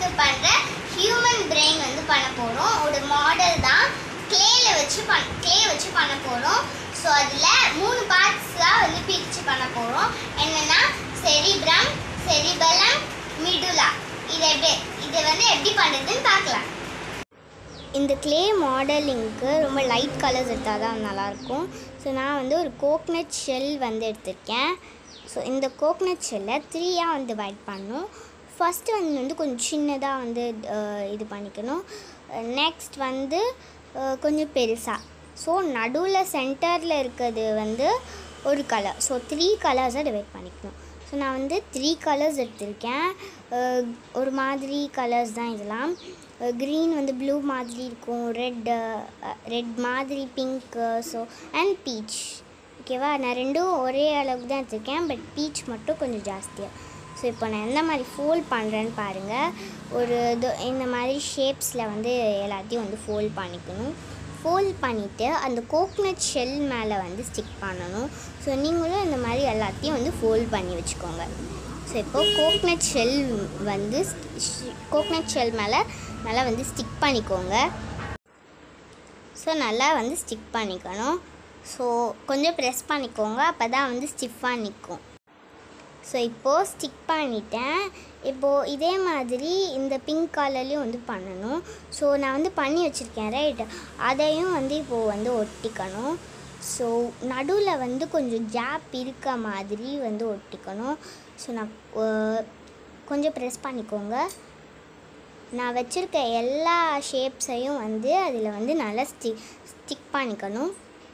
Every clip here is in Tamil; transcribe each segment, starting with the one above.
சிக்ஸ்த்து பண்ணுற ஹியூமன் பிரெயின் வந்து பண்ண போகிறோம் ஒரு மாடல் தான் க்ளேல வச்சு பண் க்ளே வச்சு பண்ண போகிறோம் ஸோ அதில் மூணு பார்ட்ஸாக வந்து பிரித்து பண்ண போகிறோம் என்னென்னா செரிப்ரம் செரிபலம் மிடுலா இதை எப்படி இதை வந்து எப்படி பண்ணுறதுன்னு பார்க்கலாம் இந்த க்ளே மாடலிங்க்கு ரொம்ப லைட் கலர்ஸ் எடுத்தால் தான் நல்லாயிருக்கும் ஸோ நான் வந்து ஒரு கோக்னட் ஷெல் வந்து எடுத்திருக்கேன் ஸோ இந்த கோக்னட் ஷெல்லை த்ரீயாக வந்து வைட் பண்ணும் ஃபஸ்ட்டு வந்து வந்து கொஞ்சம் சின்னதாக வந்து அஹ், இது பண்ணிக்கணும் நெக்ஸ்ட் வந்து அஹ், கொஞ்சம் பெருசாக ஸோ நடுவில் சென்டரில் இருக்கிறது வந்து ஒரு கலர் ஸோ த்ரீ கலர்ஸை டிவைட் பண்ணிக்கணும் ஸோ நான் வந்து த்ரீ கலர்ஸ் எடுத்திருக்கேன் அஹ், ஒரு மாதிரி கலர்ஸ் தான் இதெல்லாம் க்ரீன் வந்து ப்ளூ மாதிரி இருக்கும் ரெட் ரெட் மாதிரி பிங்க்கு ஸோ அண்ட் பீச் ஓகேவா நான் ரெண்டும் ஒரே அளவுக்கு தான் எடுத்திருக்கேன் பட் பீச் மட்டும் கொஞ்சம் ஜாஸ்தியாக ஸோ இப்போ நான் எந்த மாதிரி ஃபோல்ட் பண்ணுறேன்னு பாருங்கள் ஒரு இது இந்த மாதிரி ஷேப்ஸில் வந்து எல்லாத்தையும் வந்து ஃபோல்ட் பண்ணிக்கணும் ஃபோல்ட் பண்ணிவிட்டு அந்த கோக்னட் ஷெல் மேலே வந்து ஸ்டிக் பண்ணணும் ஸோ நீங்களும் இந்த மாதிரி எல்லாத்தையும் வந்து ஃபோல்ட் பண்ணி வச்சுக்கோங்க ஸோ இப்போ கோக்னட் ஷெல் வந்து கோக்னட் ஷெல் மேலே நல்லா வந்து ஸ்டிக் பண்ணிக்கோங்க ஸோ நல்லா வந்து ஸ்டிக் பண்ணிக்கணும் ஸோ கொஞ்சம் ப்ரெஸ் பண்ணிக்கோங்க அப்போ தான் வந்து ஸ்டிஃபாக நிற்கும் ஸோ இப்போது ஸ்டிக் பண்ணிட்டேன் இப்போது இதே மாதிரி இந்த பிங்க் கலர்லேயும் வந்து பண்ணணும் ஸோ நான் வந்து பண்ணி வச்சுருக்கேன் ரைட் அதையும் வந்து இப்போது வந்து ஒட்டிக்கணும் ஸோ நடுவில் வந்து கொஞ்சம் கேப் இருக்க மாதிரி வந்து ஒட்டிக்கணும் ஸோ நான் அஹ், கொஞ்சம் ப்ரெஸ் பண்ணிக்கோங்க நான் வச்சுருக்க எல்லா ஷேப்ஸையும் வந்து அதில் வந்து நல்லா ஸ்டி ஸ்டிக் பண்ணிக்கணும்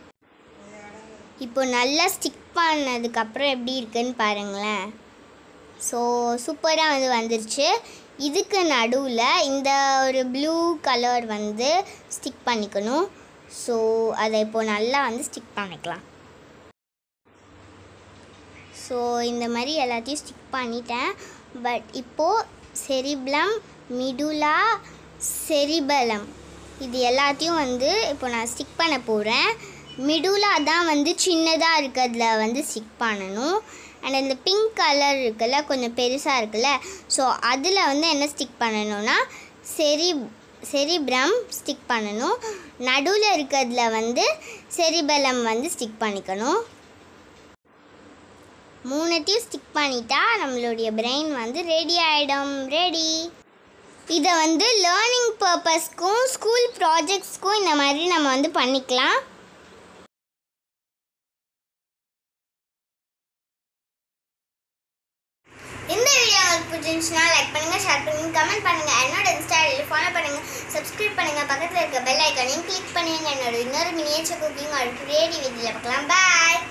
இப்போ நல்லா ஸ்டிக் பண்ணதுக்கப்புறம் எப்படி இருக்குன்னு பாருங்களேன் ஸோ சூப்பராக வந்து வந்துருச்சு இதுக்கு நடுவில் இந்த ஒரு ப்ளூ கலர் வந்து ஸ்டிக் பண்ணிக்கணும் ஸோ அதை இப்போ நல்லா வந்து ஸ்டிக் பண்ணிக்கலாம் ஸோ இந்த மாதிரி எல்லாத்தையும் ஸ்டிக் பண்ணிட்டேன் பட் இப்போது செரிப்ளம் மிடுலா செரிபலம் இது எல்லாத்தையும் வந்து இப்போ நான் ஸ்டிக் பண்ண போகிறேன் மிடுலா தான் வந்து சின்னதாக இருக்கிறதுல வந்து ஸ்டிக் பண்ணணும் அண்ட் இந்த பிங்க் கலர் இருக்குல்ல கொஞ்சம் பெருசாக இருக்குல்ல ஸோ அதில் வந்து என்ன ஸ்டிக் பண்ணணும்னா செரி செரிப்ரம் ஸ்டிக் பண்ணணும் நடுவில் இருக்கிறதுல வந்து செரிபலம் வந்து ஸ்டிக் பண்ணிக்கணும் மூணுத்தையும் ஸ்டிக் பண்ணிட்டா நம்மளுடைய பிரெயின் வந்து ரெடி ஆகிடும் ரெடி இதை வந்து லேர்னிங் பர்பஸ்க்கும் ஸ்கூல் ப்ராஜெக்ட்ஸ்க்கும் இந்த மாதிரி நம்ம வந்து பண்ணிக்கலாம் இந்த வீடியோ உங்களுக்கு பிடிச்சிருந்துச்சுன்னா லைக் பண்ணுங்க ஷேர் பண்ணுங்க கமெண்ட் பண்ணுங்க என்னோட இன்ஸ்டா ஐடியில் ஃபாலோ பண்ணுங்க சப்ஸ்கிரைப் பண்ணுங்க பக்கத்தில் இருக்க பெல் ஐக்கானையும் கிளிக் பண்ணுங்க என்னோட இன்னொரு மினியேச்சர் குக்கிங் ஒரு கிரியேட்டிவிட்டியில் பார்க்கலாம் பாய்